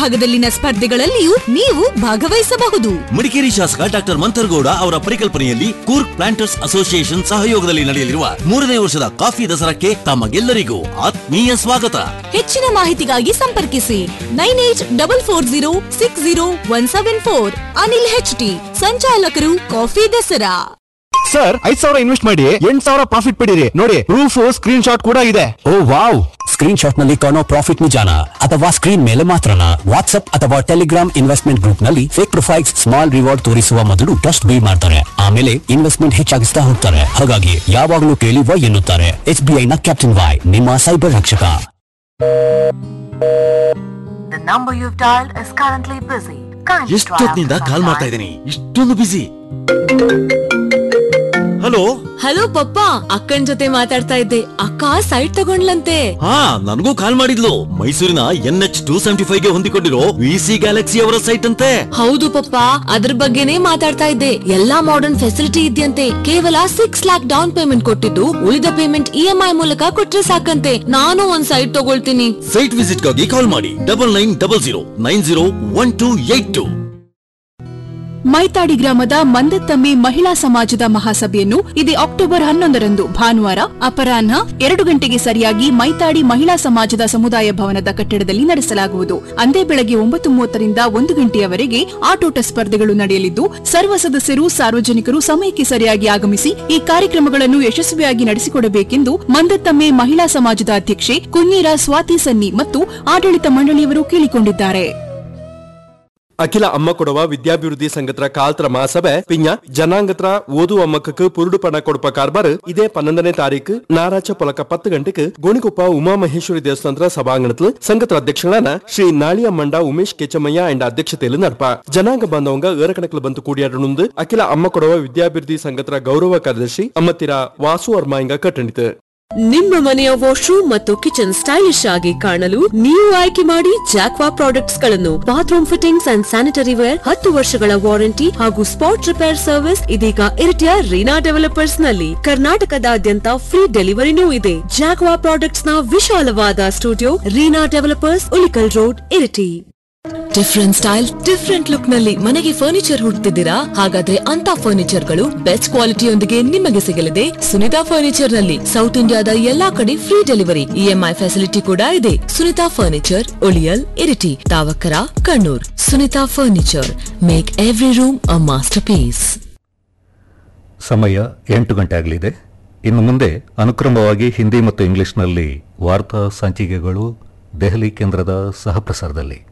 ವಿಭಾಗದಲ್ಲಿನ ಸ್ಪರ್ಧೆಗಳಲ್ಲಿಯೂ ನೀವು ಭಾಗವಹಿಸಬಹುದು ಮಡಿಕೇರಿ ಶಾಸಕ ಡಾಕ್ಟರ್ ಮಂಥರ್ಗೌಡ ಅವರ ಪರಿಕಲ್ಪನೆಯಲ್ಲಿ ಕೂರ್ಗ್ ಪ್ಲಾಂಟರ್ಸ್ ಅಸೋಸಿಯೇಷನ್ ಸಹಯೋಗದಲ್ಲಿ ನಡೆಯಲಿರುವ ಮೂರನೇ ವರ್ಷದ ಕಾಫಿ ದಸರಾಕ್ಕೆ ತಮಗೆಲ್ಲರಿಗೂ ಆತ್ಮೀಯ ಸ್ವಾಗತ ಹೆಚ್ಚಿನ ಮಾಹಿತಿಗಾಗಿ ಸಂಪರ್ಕಿಸಿ nine eight double four zero six zero one seven four Anil H T ಸಂಚಾಲಕರು ಕಾಫಿ ದಸರಾ ಸರ್ ಐದ್ ಸಾವಿರ ಇನ್ವೆಸ್ಟ್ ಮಾಡಿ ಎಂಟ್ ಸಾವಿರ ಪ್ರಾಫಿಟ್ ಪಡೀರಿ ನೋಡಿ ಪ್ರೂಫ್ ಸ್ಕ್ರೀನ್ ಶಾಟ್ ಕೂಡ ಇದೆ ಓ ವಾವ್ ಸ್ಕ್ರೀನ್ ಶಾಟ್ ನಲ್ಲಿ ಕಾಣೋ ಪ್ರಾಫಿಟ್ ನಿಜಾನ ಅಥವಾ ಸ್ಕ್ರೀನ್ ಮೇಲೆ ಮಾತ್ರನಾ ವಾಟ್ಸ್ಆಪ್ ಅಥವಾ ಟೆಲಿಗ್ರಾಮ್ ಇನ್ವೆಸ್ಟ್ಮೆಂಟ್ ಗ್ರೂಪ್ ನಲ್ಲಿ ಫೇಕ್ ಪ್ರೊಫೈಲ್ಸ್ ಸ್ಮಾಲ್ ರಿವಾರ್ಡ್ ತೋರಿಸುವ ಮೊದಲು ಟ್ರಸ್ಟ್ ಬಿಲ್ಡ್ ಮಾಡ್ತಾರೆ ಆಮೇಲೆ ಇನ್ವೆಸ್ಟ್ಮೆಂಟ್ ಹೆಚ್ಚಾಗಿಸ್ತಾ ಹೋಗ್ತಾರೆ ಹಾಗಾಗಿ ಯಾವಾಗಲೂ ಕೇಳಿ ವೈ ಎನ್ನುತ್ತಾರೆ ಎಸ್ ಬಿ ಐ ನ ಕ್ಯಾಪ್ಟನ್ ವೈ ನಿಮ್ಮ ಸೈಬರ್ ರಕ್ಷಕ The number you've dialed is currently busy. Kindly try ಎಷ್ಟೊತ್ತಿನಿಂದ after ಕಾಲ್ some ಮಾಡ್ತಾ time. ಇದ್ದೀನಿ ಇಷ್ಟೊಂದು ಬಿಸಿ ಹಲೋ ಹಲೋ ಪಪ್ಪ ಅಕ್ಕನ್ ಜೊತೆ ಮಾತಾಡ್ತಾ ಇದ್ದೆ ಅಕ್ಕ ಸೈಟ್ ತಗೊಂಡ್ಲಂತೆ ಹಾ ನನಗೂ ಕಾಲ್ ಮಾಡಿದ್ಲು ಮೈಸೂರಿನ N H two seventy five ಗೆ ಹೊಂದಿಕೊಂಡಿರೋ ವಿ ಸಿ ಗ್ಯಾಲಕ್ಸಿ ಅವರ ಸೈಟ್ ಅಂತೆ ಹೌದು ಪಪ್ಪ ಅದ್ರ ಬಗ್ಗೆನೇ ಮಾತಾಡ್ತಾ ಇದ್ದೆ ಎಲ್ಲಾ ಮಾಡರ್ನ್ ಫೆಸಿಲಿಟಿ ಇದೆಯಂತೆ ಕೇವಲ ಸಿಕ್ಸ್ ಲ್ಯಾಕ್ ಡೌನ್ ಪೇಮೆಂಟ್ ಕೊಟ್ಟಿದ್ದು ಉಳಿದ ಪೇಮೆಂಟ್ ಇ ಎಂ ಐ ಮೂಲಕ ಕೊಟ್ರೆ ಸಾಕಂತೆ ನಾನು ಒಂದ್ ಸೈಟ್ ತಗೊಳ್ತೀನಿ ಸೈಟ್ ವಿಸಿಟ್ ಗಾಗಿ ಕಾಲ್ ಮಾಡಿ double nine double zero nine zero one two eight two Maithadi ಗ್ರಾಮದ ಮಂದತ್ತಮ್ಮಿ ಮಹಿಳಾ ಸಮಾಜದ ಮಹಾಸಭೆಯನ್ನು ಇದೇ ಅಕ್ಟೋಬರ್ ಹನ್ನೊಂದರಂದು ಭಾನುವಾರ ಅಪರಾಹ್ನ ಎರಡು ಗಂಟೆಗೆ ಸರಿಯಾಗಿ ಮೈತಾಡಿ ಮಹಿಳಾ ಸಮಾಜದ ಸಮುದಾಯ ಭವನದ ಕಟ್ಟಡದಲ್ಲಿ ನಡೆಸಲಾಗುವುದು ಅಂದೇ ಬೆಳಗ್ಗೆ ಒಂಬತ್ತು ಮೂವತ್ತರಿಂದ ಒಂದು ಗಂಟೆಯವರೆಗೆ ಆಟೋಟ ಸ್ಪರ್ಧೆಗಳು ನಡೆಯಲಿದ್ದು ಸರ್ವ ಸದಸ್ಯರು ಸಾರ್ವಜನಿಕರು ಸಮಯಕ್ಕೆ ಸರಿಯಾಗಿ ಆಗಮಿಸಿ ಈ ಕಾರ್ಯಕ್ರಮಗಳನ್ನು ಯಶಸ್ವಿಯಾಗಿ ನಡೆಸಿಕೊಡಬೇಕೆಂದು ಮಂದತ್ತಮ್ಮೆ ಮಹಿಳಾ ಸಮಾಜದ ಅಧ್ಯಕ್ಷೆ ಕುನ್ನೀರ ಸ್ವಾತಿ ಸನ್ನಿ ಮತ್ತು ಆಡಳಿತ ಮಂಡಳಿಯವರು ಕೇಳಿಕೊಂಡಿದ್ದಾರೆ ಅಖಿಲ ಅಮ್ಮ ಕೊಡುವ ವಿದ್ಯಾಭಿವೃದ್ಧಿ ಸಂಘತ್ರ ಕಾಲ್ತ್ರ ಮಹಾಸಭೆ ಪಿಂಜ ಜನಾಂಗತ್ರ ಓದು ಅಮ್ಮಕ್ಕಕ್ಕೆ ಪುರುಡು ಪಣ ಕೊಡುಪ ಕಾರ್ಬಾರ್ ಇದೇ ಪನ್ನೊಂದನೇ ತಾರೀಕು ನಾರಾಚ ಪೊಲಕ ಪತ್ತು ಗಂಟೆಗೆ ಗೋಣಿಕೊಪ್ಪ ಉಮಾಮಹೇಶ್ವರಿ ದೇವಸ್ಥಾನದ ಸಭಾಂಗಣത്തിൽ ಸಂಘತ್ರ ಅಧ್ಯಕ್ಷಗಳಾன ಶ್ರೀ ನಾಳಿಯ ಮಂಡ ಉಮೇಶ್ ಕೆಚಮಯ್ಯ ಅಂಡ್ ಅಧ್ಯಕ್ಷತೆಯಲ್ಲಿ ನಡಪ ಜನಾಂಗ ಬಾಂಧವಂಗ ಏರಕಣಕಲ್ ಬಂತು ಕೂಡಿಯಾಡನುಂದು ಅಖಿಲ ಅಮ್ಮ ಕೊಡುವ ವಿದ್ಯಾಭಿವೃದ್ಧಿ ಸಂಘತ್ರ ಗೌರವ ಕಾರ್ಯದರ್ಶಿ ಅಮ್ಮತ್ತಿರ ವಾಸು ವರ್ಮಾಯಿಂಗ ಕಟ್ಟಣಿತು ನಿಮ್ಮ ಮನೆಯ ವಾಶ್ರೂಮ್ ಮತ್ತು ಕಿಚನ್ ಸ್ಟೈಲಿಶ್ ಆಗಿ ಕಾಣಲು ನೀವು ಆಯ್ಕೆ ಮಾಡಿ ಜಾಕ್ವಾ ಪ್ರಾಡಕ್ಟ್ಸ್ ಗಳನ್ನು bathroom fittings and sanitary ware ಹತ್ತು ವರ್ಷಗಳ ವಾರಂಟಿ ಹಾಗೂ ಸ್ಪಾಟ್ ರಿಪೇರ್ ಸರ್ವಿಸ್ ಇದೀಗ ಇರಿಟಿಯ ರೀನಾ ಡೆವಲಪರ್ಸ್ ನಲ್ಲಿ ಕರ್ನಾಟಕದಾದ್ಯಂತ ಫ್ರೀ ಡೆಲಿವರಿನೂ ಇದೆ ಜಾಕ್ವಾ ಪ್ರಾಡಕ್ಟ್ಸ್ ನ ವಿಶಾಲವಾದ studio Reena developers Ulikkal road Iritty different style different look ನಲ್ಲಿ ಮನೆಗೆ ಫರ್ನಿಚರ್ ಹುಡುಕ್ತಿದ್ದೀರಾ ಹಾಗಾದ್ರೆ ಅಂತ ಫರ್ನಿಚರ್ ಗಳು ಬೆಸ್ಟ್ ಕ್ವಾಲಿಟಿಯೊಂದಿಗೆ ನಿಮಗೆ ಸಿಗಲಿದೆ ಸುನಿತಾ ಫರ್ನಿಚರ್ ನಲ್ಲಿ ಸೌತ್ ಇಂಡಿಯಾದ ಎಲ್ಲಾ ಕಡೆ ಫ್ರೀ ಡೆಲಿವರಿ ಇಎಂಐ ಫೆಸಿಲಿಟಿ ಕೂಡ ಇದೆ ಸುನಿತಾ ಫರ್ನಿಚರ್ ಉಳಿಯಲ್ Iritty Thavakkara Kannur Sunitha furniture make every room a masterpiece ಸಮಯ ಎಂಟು ಗಂಟೆ ಆಗಲಿದೆ ಇನ್ನು ಮುಂದೆ ಅನುಕ್ರಮವಾಗಿ ಹಿಂದಿ ಮತ್ತು ಇಂಗ್ಲಿಷ್ನಲ್ಲಿ ವಾರ್ತಾ ಸಂಚಿಕೆಗಳು ದೆಹಲಿ ಕೇಂದ್ರದ ಸಹಪ್ರಸಾರದಲ್ಲಿ